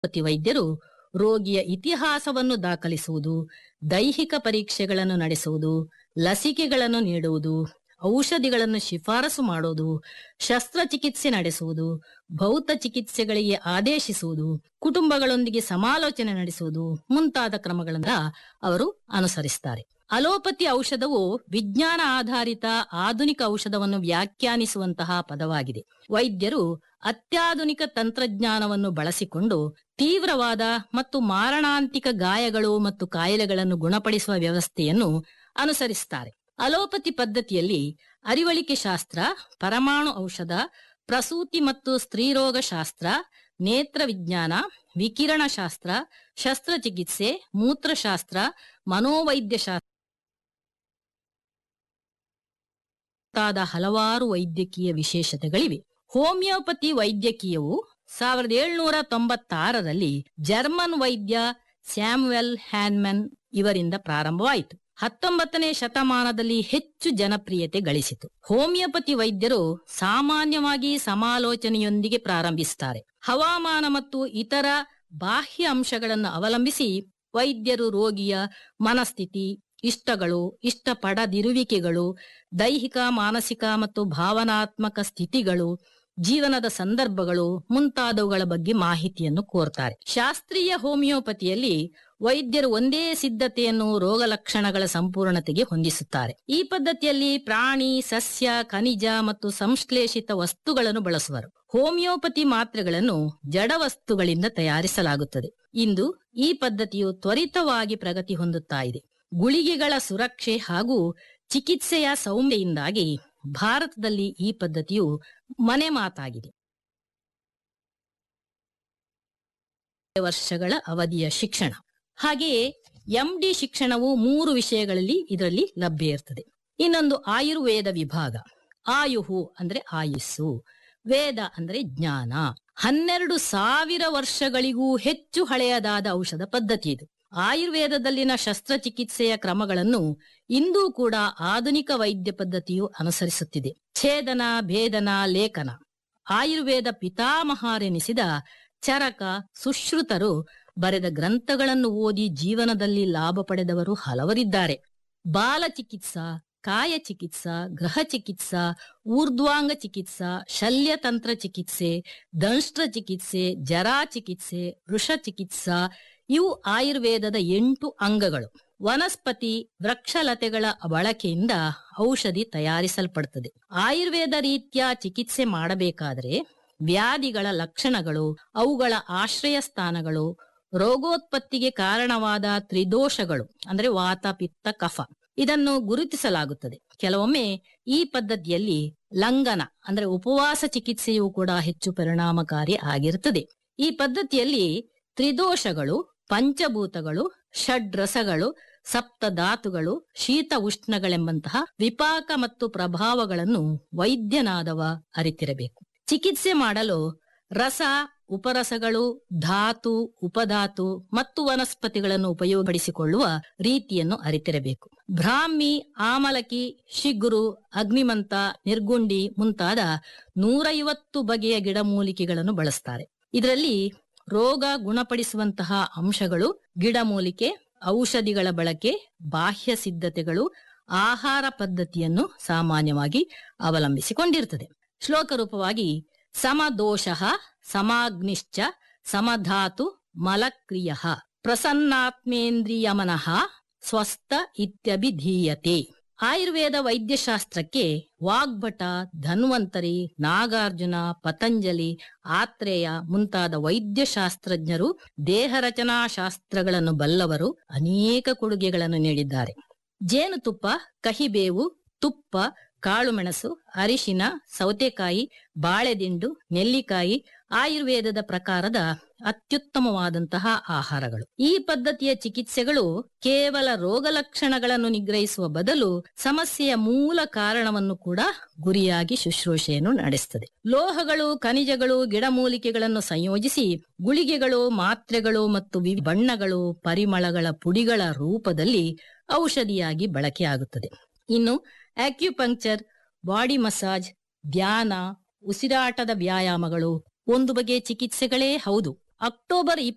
homeopathy ವೈದ್ಯರು ರೋಗಿಯ ಇತಿಹಾಸವನ್ನು ದಾಖಲಿಸುವುದು ದೈಹಿಕ ಪರೀಕ್ಷೆಗಳನ್ನು ನಡೆಸುವುದು ಲಸಿಕೆಗಳನ್ನು ನೀಡುವುದು ಔಷಧಿಗಳನ್ನು ಶಿಫಾರಸು ಮಾಡುವುದು ಶಸ್ತ್ರಚಿಕಿತ್ಸೆ ನಡೆಸುವುದು ಭೌತ ಚಿಕಿತ್ಸೆಗಳಿಗೆ ಆದೇಶಿಸುವುದು ಕುಟುಂಬಗಳೊಂದಿಗೆ ಸಮಾಲೋಚನೆ ನಡೆಸುವುದು ಮುಂತಾದ ಕ್ರಮಗಳನ್ನ ಅವರು ಅನುಸರಿಸುತ್ತಾರೆ ಅಲೋಪತಿ ಔಷಧವು ವಿಜ್ಞಾನ ಆಧಾರಿತ ಆಧುನಿಕ ಔಷಧವನ್ನು ವ್ಯಾಖ್ಯಾನಿಸುವಂತಹ ಪದವಾಗಿದೆ ವೈದ್ಯರು ಅತ್ಯಾಧುನಿಕ ತಂತ್ರಜ್ಞಾನವನ್ನು ಬಳಸಿಕೊಂಡು ತೀವ್ರವಾದ ಮತ್ತು ಮಾರಣಾಂತಿಕ ಗಾಯಗಳು ಮತ್ತು ಕಾಯಿಲೆಗಳನ್ನು ಗುಣಪಡಿಸುವ ವ್ಯವಸ್ಥೆಯನ್ನು ಅನುಸರಿಸುತ್ತಾರೆ ಅಲೋಪತಿ ಪದ್ಧತಿಯಲ್ಲಿ ಅರಿವಳಿಕೆ ಶಾಸ್ತ್ರ ಪರಮಾಣು ಔಷಧ ಪ್ರಸೂತಿ ಮತ್ತು ಸ್ತ್ರೀರೋಗ ಶಾಸ್ತ್ರ ನೇತ್ರ ವಿಜ್ಞಾನ ವಿಕಿರಣ ಶಾಸ್ತ್ರ ಶಸ್ತ್ರಚಿಕಿತ್ಸೆ ಮೂತ್ರಶಾಸ್ತ್ರ ಮನೋವೈದ್ಯ ಶಾಸ್ತ್ರ ಮುಂತಾದ ಹಲವಾರು ವೈದ್ಯಕೀಯ ವಿಶೇಷತೆಗಳಿವೆ ಹೋಮಿಯೋಪತಿ ವೈದ್ಯಕೀಯವು ಸಾವಿರದ ಏಳ್ನೂರ ತೊಂಬತ್ತಾರರಲ್ಲಿ ಜರ್ಮನ್ ವೈದ್ಯ ಸ್ಯಾಮ್ವೆಲ್ ಹ್ಯಾನ್ಮನ್ ಇವರಿಂದ ಪ್ರಾರಂಭವಾಯಿತು ಹತ್ತೊಂಬತ್ತನೇ ಶತಮಾನದಲ್ಲಿ ಹೆಚ್ಚು ಜನಪ್ರಿಯತೆ ಗಳಿಸಿತು ಹೋಮಿಯೋಪತಿ ವೈದ್ಯರು ಸಾಮಾನ್ಯವಾಗಿ ಸಮಾಲೋಚನೆಯೊಂದಿಗೆ ಪ್ರಾರಂಭಿಸುತ್ತಾರೆ ಹವಾಮಾನ ಮತ್ತು ಇತರ ಬಾಹ್ಯ ಅಂಶಗಳನ್ನು ಅವಲಂಬಿಸಿ ವೈದ್ಯರು ರೋಗಿಯ ಮನಸ್ಥಿತಿ ಇಷ್ಟಗಳು ಇಷ್ಟಪಡದಿರುವಿಕೆಗಳು ದೈಹಿಕ ಮಾನಸಿಕ ಮತ್ತು ಭಾವನಾತ್ಮಕ ಸ್ಥಿತಿಗಳು ಜೀವನದ ಸಂದರ್ಭಗಳು ಮುಂತಾದವುಗಳ ಬಗ್ಗೆ ಮಾಹಿತಿಯನ್ನು ಕೋರ್ತಾರೆ ಶಾಸ್ತ್ರೀಯ ಹೋಮಿಯೋಪತಿಯಲ್ಲಿ ವೈದ್ಯರು ಒಂದೇ ಸಿದ್ಧತೆಯನ್ನು ರೋಗ ಲಕ್ಷಣಗಳ ಸಂಪೂರ್ಣತೆಗೆ ಹೊಂದಿಸುತ್ತಾರೆ ಈ ಪದ್ಧತಿಯಲ್ಲಿ ಪ್ರಾಣಿ ಸಸ್ಯ ಖನಿಜ ಮತ್ತು ಸಂಶ್ಲೇಷಿತ ವಸ್ತುಗಳನ್ನು ಬಳಸುವರು ಹೋಮಿಯೋಪತಿ ಮಾತ್ರೆಗಳನ್ನು ಜಡ ವಸ್ತುಗಳಿಂದ ತಯಾರಿಸಲಾಗುತ್ತದೆ ಇಂದು ಈ ಪದ್ಧತಿಯು ತ್ವರಿತವಾಗಿ ಪ್ರಗತಿ ಹೊಂದುತ್ತಾ ಇದೆ ಗುಳಿಗೆಗಳ ಸುರಕ್ಷೆ ಹಾಗೂ ಚಿಕಿತ್ಸೆಯ ಸೌಮ್ಯೆಯಿಂದಾಗಿ ಭಾರತದಲ್ಲಿ ಈ ಪದ್ಧತಿಯು ಮನೆ ಮಾತಾಗಿದೆ ವರ್ಷಗಳ ಅವಧಿಯ ಶಿಕ್ಷಣ ಹಾಗೆಯೇ ಎಂಡಿ ಶಿಕ್ಷಣವು ಮೂರು ವಿಷಯಗಳಲ್ಲಿ ಇದರಲ್ಲಿ ಲಭ್ಯ ಇರ್ತದೆ ಇನ್ನೊಂದು ಆಯುರ್ವೇದ ವಿಭಾಗ ಆಯುಹು ಅಂದ್ರೆ ಆಯುಸ್ಸು ವೇದ ಅಂದ್ರೆ ಜ್ಞಾನ ಹನ್ನೆರಡು ಸಾವಿರ ವರ್ಷಗಳಿಗೂ ಹೆಚ್ಚು ಹಳೆಯದಾದ ಔಷಧ ಪದ್ಧತಿ ಇದು ಆಯುರ್ವೇದದಲ್ಲಿನ ಶಸ್ತ್ರಚಿಕಿತ್ಸೆಯ ಕ್ರಮಗಳನ್ನು ಇಂದೂ ಕೂಡ ಆಧುನಿಕ ವೈದ್ಯ ಪದ್ಧತಿಯು ಅನುಸರಿಸುತ್ತಿದೆ ಛೇದನ ಭೇದನ ಲೇಖನ ಆಯುರ್ವೇದ ಪಿತಾಮಹಾರೆನಿಸಿದ ಚರಕ ಸುಶ್ರುತರು ಬರೆದ ಗ್ರಂಥಗಳನ್ನು ಓದಿ ಜೀವನದಲ್ಲಿ ಲಾಭ ಪಡೆದವರು ಹಲವರಿದ್ದಾರೆ ಬಾಲ ಚಿಕಿತ್ಸಾ ಕಾಯ ಚಿಕಿತ್ಸಾ ಗೃಹ ಚಿಕಿತ್ಸಾ ಊರ್ಧ್ವಾಂಗ ಚಿಕಿತ್ಸಾ ಶಲ್ಯತಂತ್ರ ಚಿಕಿತ್ಸೆ ದಂಷ್ಟ್ರ ಚಿಕಿತ್ಸೆ ಜರಾ ಚಿಕಿತ್ಸೆ ವೃಷ ಚಿಕಿತ್ಸಾ ಇವು ಆಯುರ್ವೇದದ ಎಂಟು ಅಂಗಗಳು ವನಸ್ಪತಿ ವೃಕ್ಷಲತೆಗಳ ಬಳಕೆಯಿಂದ ಔಷಧಿ ತಯಾರಿಸಲ್ಪಡುತ್ತದೆ ಆಯುರ್ವೇದ ರೀತಿಯ ಚಿಕಿತ್ಸೆ ಮಾಡಬೇಕಾದರೆ ವ್ಯಾಧಿಗಳ ಲಕ್ಷಣಗಳು ಅವುಗಳ ಆಶ್ರಯ ಸ್ಥಾನಗಳು ರೋಗೋತ್ಪತ್ತಿಗೆ ಕಾರಣವಾದ ತ್ರಿದೋಷಗಳು ಅಂದ್ರೆ ವಾತ ಪಿತ್ತ ಕಫ ಇದನ್ನು ಗುರುತಿಸಲಾಗುತ್ತದೆ ಕೆಲವೊಮ್ಮೆ ಈ ಪದ್ಧತಿಯಲ್ಲಿ ಲಂಘನ ಅಂದ್ರೆ ಉಪವಾಸ ಚಿಕಿತ್ಸೆಯೂ ಕೂಡ ಹೆಚ್ಚು ಪರಿಣಾಮಕಾರಿ ಆಗಿರುತ್ತದೆ ಈ ಪದ್ಧತಿಯಲ್ಲಿ ತ್ರಿದೋಷಗಳು ಪಂಚಭೂತಗಳು ಷಡ್ರಸಗಳು ಸಪ್ತಧಾತುಗಳು ಶೀತ ಉಷ್ಣಗಳೆಂಬಂತಹ ವಿಪಾಕ ಮತ್ತು ಪ್ರಭಾವಗಳನ್ನು ವೈದ್ಯನಾದವ ಅರಿತಿರಬೇಕು ಚಿಕಿತ್ಸೆ ಮಾಡಲು ರಸ ಉಪರಸಗಳು ಧಾತು ಉಪಧಾತು ಮತ್ತು ವನಸ್ಪತಿಗಳನ್ನು ಉಪಯೋಗಪಡಿಸಿಕೊಳ್ಳುವ ರೀತಿಯನ್ನು ಅರಿತಿರಬೇಕು ಬ್ರಾಹ್ಮಿ ಆಮಲಕಿ ಶಿಗುರು ಅಗ್ನಿಮಂತ ನಿರ್ಗುಂಡಿ ಮುಂತಾದ ನೂರೈವತ್ತು ಬಗೆಯ ಗಿಡಮೂಲಿಕೆಗಳನ್ನು ಬಳಸ್ತಾರೆ ಇದರಲ್ಲಿ ರೋಗ ಗುಣಪಡಿಸುವಂತಹ ಅಂಶಗಳು ಗಿಡಮೂಲಿಕೆ ಔಷಧಿಗಳ ಬಳಕೆ ಬಾಹ್ಯ ಸಿದ್ಧತೆಗಳು ಆಹಾರ ಪದ್ಧತಿಯನ್ನು ಸಾಮಾನ್ಯವಾಗಿ ಅವಲಂಬಿಸಿಕೊಂಡಿರುತ್ತದೆ ಶ್ಲೋಕ ರೂಪವಾಗಿ ಸಮದೋಷ ಸಮಾಗ್ನಿಶ್ಚ ಸಮಧಾತು ಮಲಕ್ರಿಯ ಪ್ರಸನ್ನಾತ್ಮೇಂದ್ರಿಯಮನಃ ಸ್ವಸ್ಥ ಇತ್ಯಭಿಧೀಯತೆ ಆಯುರ್ವೇದ ವೈದ್ಯಶಾಸ್ತ್ರಕ್ಕೆ ವಾಗ್ಭಟ ಧನ್ವಂತರಿ ನಾಗಾರ್ಜುನ ಪತಂಜಲಿ ಆತ್ರೇಯ ಮುಂತಾದ ವೈದ್ಯಶಾಸ್ತ್ರಜ್ಞರು ದೇಹ ರಚನಾ ಶಾಸ್ತ್ರಗಳನ್ನು ಬಲ್ಲವರು ಅನೇಕ ಕೊಡುಗೆಗಳನ್ನು ನೀಡಿದ್ದಾರೆ ಜೇನುತುಪ್ಪ ಕಹಿಬೇವು ತುಪ್ಪ ಕಾಳುಮೆಣಸು ಅರಿಶಿನ ಸೌತೆಕಾಯಿ ಬಾಳೆದಿಂಡು ನೆಲ್ಲಿಕಾಯಿ ಆಯುರ್ವೇದದ ಪ್ರಕಾರದ ಅತ್ಯುತ್ತಮವಾದಂತಹ ಆಹಾರಗಳು ಈ ಪದ್ಧತಿಯ ಚಿಕಿತ್ಸೆಗಳು ಕೇವಲ ರೋಗ ಲಕ್ಷಣಗಳನ್ನು ನಿಗ್ರಹಿಸುವ ಬದಲು ಸಮಸ್ಯೆಯ ಮೂಲ ಕಾರಣವನ್ನು ಕೂಡ ಗುರಿಯಾಗಿ ಶುಶ್ರೂಷೆಯನ್ನು ನಡೆಸುತ್ತದೆ ಲೋಹಗಳು ಖನಿಜಗಳು ಗಿಡಮೂಲಿಕೆಗಳನ್ನು ಸಂಯೋಜಿಸಿ ಗುಳಿಗೆಗಳು ಮಾತ್ರೆಗಳು ಮತ್ತು ವಿವಿಧ ಬಣ್ಣಗಳು ಪರಿಮಳಗಳ ಪುಡಿಗಳ ರೂಪದಲ್ಲಿ ಔಷಧಿಯಾಗಿ ಬಳಕೆಯಾಗುತ್ತದೆ ಇನ್ನು ಆಕ್ಯುಪಂಕ್ಚರ್ ಬಾಡಿ ಮಸಾಜ್ ಧ್ಯಾನ ಉಸಿರಾಟದ ವ್ಯಾಯಾಮಗಳು ಒಂದು ಬಗೆಯ ಚಿಕಿತ್ಸೆಗಳೇ ಹೌದು ಅಕ್ಟೋಬರ್